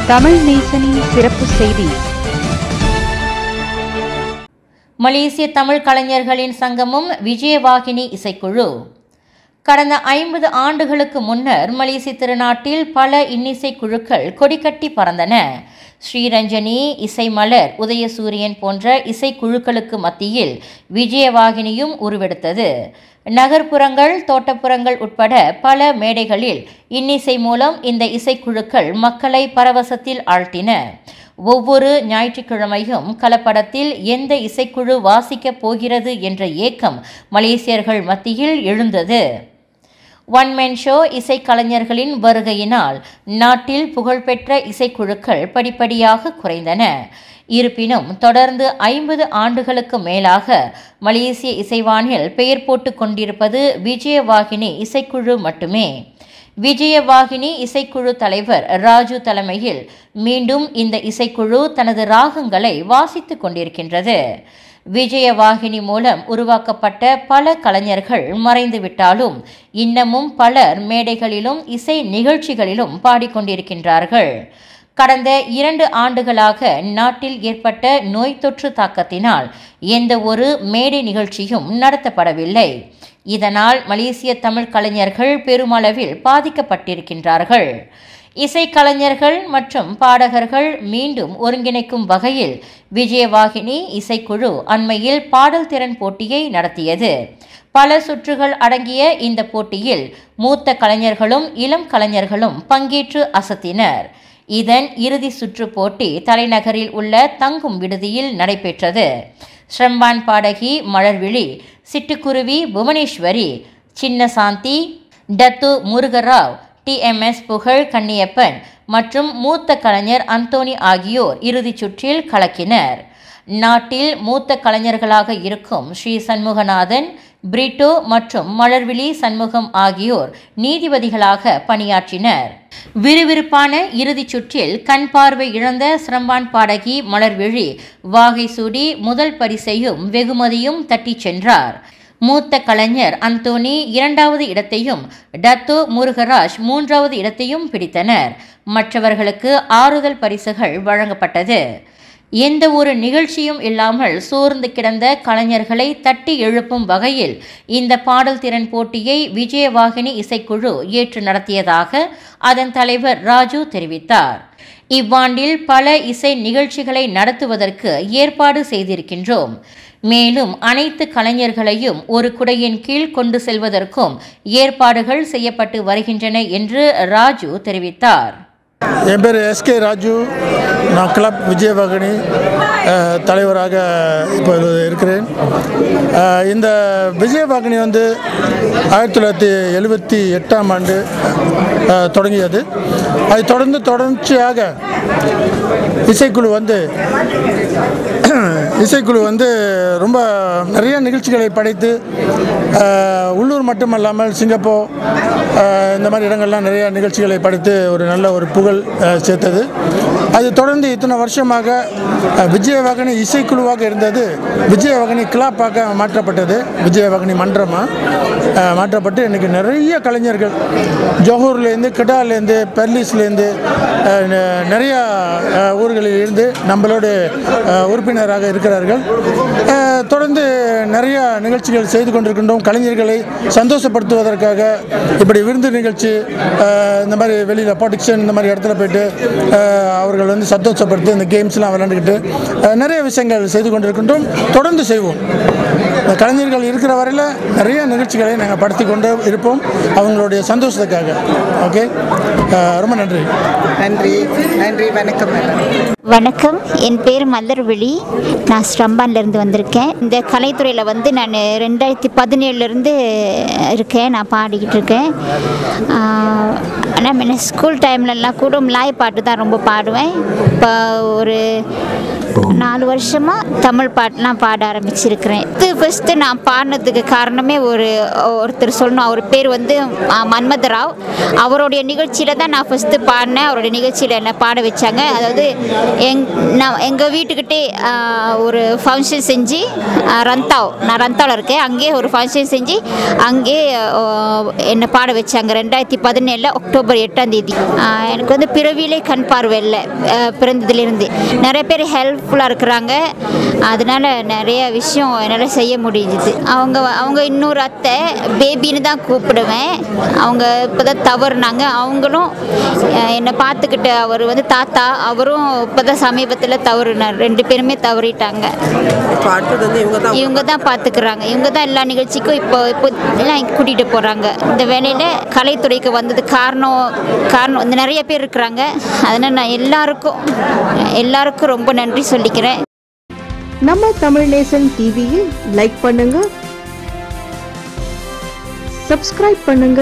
தமிழ் நேசனின் சிறப்பு செய்தி மலேசிய தமிழ் கலைஞர்களின் சங்கமும் விஜயவாகினி இசைக்குழு கடந்த ஐம்பது ஆண்டுகளுக்கு முன்னர் மலேசிய திருநாட்டில் பல இன்னிசை குழுக்கள் கொடிக்கட்டி பறந்தன ஸ்ரீரஞ்சனி இசைமலர் உதயசூரியன் போன்ற இசைக்குழுக்களுக்கு மத்தியில் விஜயவாகினியும் உருவெடுத்தது நகர்ப்புறங்கள் தோட்டப்புறங்கள் உட்பட பல மேடைகளில் இன்னிசை மூலம் இந்த இசைக்குழுக்கள் மக்களை பரவசத்தில் ஆழ்த்தின ஒவ்வொரு ஞாயிற்றுக்கிழமையும் கலப்படத்தில் எந்த இசைக்குழு வாசிக்கப் போகிறது என்ற ஏக்கம் மலேசியர்கள் மத்தியில் எழுந்தது ஒன் மேன் ஷோ இசைக்கலைஞர்களின் வருகையினால் நாட்டில் புகழ்பெற்ற இசைக்குழுக்கள் படிப்படியாக குறைந்தன இருப்பினும் தொடர்ந்து ஐம்பது ஆண்டுகளுக்கு மேலாக மலேசிய இசைவானில் பெயர் போட்டு கொண்டிருப்பது விஜயவாகினி இசைக்குழு மட்டுமே விஜயவாகினி இசைக்குழு தலைவர் ராஜு தலைமையில் மீண்டும் இந்த இசைக்குழு தனது ராகங்களை வாசித்துக் கொண்டிருக்கின்றது விஜயவாகினி மூலம் உருவாக்கப்பட்ட பல கலைஞர்கள் மறைந்துவிட்டாலும் இன்னமும் பலர் மேடைகளிலும் இசை நிகழ்ச்சிகளிலும் பாடிக்கொண்டிருக்கின்றார்கள் கடந்த இரண்டு ஆண்டுகளாக நாட்டில் ஏற்பட்ட நோய் தொற்று தாக்கத்தினால் எந்த ஒரு மேடை நிகழ்ச்சியும் நடத்தப்படவில்லை இதனால் மலேசிய தமிழ் கலைஞர்கள் பெருமளவில் பாதிக்கப்பட்டிருக்கின்றார்கள் இசைக்கலைஞர்கள் மற்றும் பாடகர்கள் மீண்டும் ஒருங்கிணைக்கும் வகையில் விஜயவாகினி இசைக்குழு அண்மையில் பாடல் திறன் போட்டியை நடத்தியது பல சுற்றுகள் அடங்கிய இந்த போட்டியில் மூத்த கலைஞர்களும் இளம் கலைஞர்களும் பங்கேற்று அசத்தினர் இதன் இறுதி சுற்று போட்டி தலைநகரில் உள்ள தங்கும் விடுதியில் நடைபெற்றது ஸ்ரம்பான் பாடகி மலர்விழி சிட்டுக்குருவி புவனேஸ்வரி சின்னசாந்தி டத்து முருகராவ் டிஎம்எஸ் புகழ் கன்னியப்பன் மற்றும் மூத்த கலைஞர் அந்தோனி ஆகியோர் இறுதிச் சுற்றில் கலக்கினர் நாட்டில் மூத்த கலைஞர்களாக இருக்கும் ஸ்ரீ சண்முகநாதன் பிரிட்டோ மற்றும் மலர்விழி சண்முகம் ஆகியோர் நீதிபதிகளாக பணியாற்றினர் விறுவிறுப்பான இறுதிச் சுற்றில் கண் பார்வை இழந்த சிரம்பான் பாடகி மலர்விழி வாகை சூடி முதல் பரிசையும் வெகுமதியும் தட்டிச் சென்றார் மூத்த கலைஞர் அந்தோனி இரண்டாவது இடத்தையும் டத்தோ முருகராஜ் மூன்றாவது இடத்தையும் பிடித்தனர் மற்றவர்களுக்கு ஆறுதல் பரிசுகள் வழங்கப்பட்டது எந்த ஒரு நிகழ்ச்சியும் இல்லாமல் சோர்ந்து கிடந்த கலைஞர்களை தட்டி எழுப்பும் வகையில் இந்த பாடல் திறன் போட்டியை விஜயவாகினி இசைக்குழு ஏற்று நடத்தியதாக அதன் தலைவர் ராஜு தெரிவித்தார் இவ்வாண்டில் பல இசை நிகழ்ச்சிகளை நடத்துவதற்கு ஏற்பாடு செய்திருக்கின்றோம் மேலும் அனைத்து கலைஞர்களையும் ஒரு குடையின் கீழ் கொண்டு செல்வதற்கும் ஏற்பாடுகள் செய்யப்பட்டு வருகின்றன என்று ராஜு தெரிவித்தார் என் பேர் எஸ்கே ராஜு நான் கிளப் விஜயவாகினி அஹ், தலைவராக இப்போ இருக்கிறேன் அஹ், இந்த விஜயவாகினி வந்து ஆயிரத்தி தொள்ளாயிரத்தி எழுபத்தி எட்டாம் ஆண்டு அஹ், தொடங்கியது அதை தொடர்ந்து தொடர்ச்சியாக இசைக்குழு வந்து இசைக்குழு வந்து ரொம்ப நிறைய நிகழ்ச்சிகளை படைத்து அஹ், உள்ளூர் மட்டுமல்லாமல் சிங்கப்பூர் அஹ், இந்த மாதிரி இடங்கள்லாம் நிறைய நிகழ்ச்சிகளை படைத்து ஒரு நல்ல ஒரு புகழ் அஹ், சேர்த்தது அது தொடர்ந்து இத்தனை வருஷமாக அஹ், விஜயவாகினி இசைக்குழுவாக இருந்தது விஜயவாகினி கிளாப்பாக மாற்றப்பட்டது விஜயவாகினி மன்றமாக அஹ், மாற்றப்பட்டு இன்றைக்கி நிறைய கலைஞர்கள் ஜோஹூர்லேருந்து கிடாலேருந்து பெர்லிஸ்லேருந்து அஹ், நெ- நிறைய அஹ், ஊர்களில் இருந்து நம்மளோட அஹ், உறுப்பினராக இருக்கிறார்கள் அஹ், தொடர்ந்து நிறைய நிகழ்ச்சிகள் செய்து கொண்டிருக்கின்றோம் கலைஞர்களை சந்தோஷப்படுத்துவதற்காக இப்படி விருந்து நிகழ்ச்சி அஹ், இந்த மாதிரி வெளியில் பாட்டிக்ஷன் இந்த மாதிரி இடத்துல போயிட்டு அஹ், அவர்கள் வந்து சந்தோஷப்படுத்தி இந்த கேம்ஸ்லாம் விளையாண்டுக்கிட்டு அஹ், நிறைய விஷயங்கள் செய்து கொண்டிருக்கின்றோம் தொடர்ந்து செய்வோம் இந்த கலைஞர்கள் இருக்கிற வரையில் நிறைய நிகழ்ச்சிகளை நாங்கள் படுத்தி கொண்டு இருப்போம் அவங்களுடைய சந்தோஷத்துக்காக ஓகே அஹ், ரொம்ப நன்றி நன்றி நன்றி வணக்கம் மேடம் வணக்கம் என் பேர் மலர்விழி நான் ஸ்ரம்பான்லேருந்து வந்திருக்கேன் இந்த கலைத்துறையில் வந்து நான் ரெண்டாயிரத்தி பதினேழுலேருந்து இருக்கேன் நான் பாடிக்கிட்டு இருக்கேன் ஆனால் முன்ன ஸ்கூல் டைம்லலாம் கூட மிளாய் பாட்டு தான் ரொம்ப பாடுவேன் இப்போ ஒரு நாலு வருஷமாக தமிழ் பாட்டெலாம் பாட ஆரம்பிச்சிருக்கிறேன் இது ஃபஸ்ட்டு நான் பாடினதுக்கு காரணமே ஒரு ஒருத்தர் சொல்லணும் அவர் பேர் வந்து ஆ, மன்மத ராவ் அவருடைய நிகழ்ச்சியில் தான் நான் ஃபஸ்ட்டு பாடினேன் அவருடைய நிகழ்ச்சியில் என்னை பாட வச்சாங்க அதாவது எங் நான் எங்கள் வீட்டுக்கிட்டே ஆ, ஒரு ஃபங்க்ஷன் செஞ்சு ஆ, ரந்தாவ் நான் ரந்தாவில் இருக்கேன் அங்கேயே ஒரு ஃபங்க்ஷன் செஞ்சு அங்கேயே ஆ, என்னை பாட வச்சாங்க ரெண்டாயிரத்தி பதினேழில் அக்டோபர் எட்டாம் தேதி ஆ, எனக்கு வந்து பிறவியிலே கண் பார்வை இல்லை ஆ, பிறந்ததுலேருந்து நிறைய பேர் ஹெல்ப்ஃபுல்லாக இருக்கிறாங்க அதனால நிறைய விஷயம் என்னால் செய்ய முடிஞ்சுது அவங்க அவங்க இன்னொரு அத்தை பேபின்னு தான் கூப்பிடுவேன் அவங்க இப்போ தான் தவறுனாங்க அவங்களும் அஹ், என்னை பார்த்துக்கிட்ட அவர் வந்து தாத்தா அவரும் இப்போ தான் சமீபத்தில் தவறுனார் ரெண்டு பேருமே தவறிட்டாங்க இப்போ அடுத்தது வந்து இவங்க தான் இவங்க தான் பார்த்துக்கிறாங்க இவங்க தான் எல்லா நிகழ்ச்சிக்கும் இப்போ இப்போ எல்லாம் கூட்டிகிட்டு போகிறாங்க இந்த வேலையில் கலைத்துறைக்கு வந்தது காரணம் காரணம் இந்த நிறைய பேர் இருக்கிறாங்க அதனால் நான் எல்லாருக்கும் எல்லாருக்கும் ரொம்ப நன்றி சொல்லிக்கிறேன் நம்ம தமிழ் நேசன் டிவியில் லைக் பண்ணுங்க சப்ஸ்கிரைப் பண்ணுங்க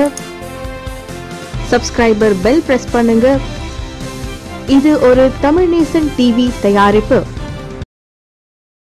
சப்ஸ்கிரைபர் பெல் பிரஸ் பண்ணுங்க இது ஒரு தமிழ் நேசன் டிவி தயாரிப்பு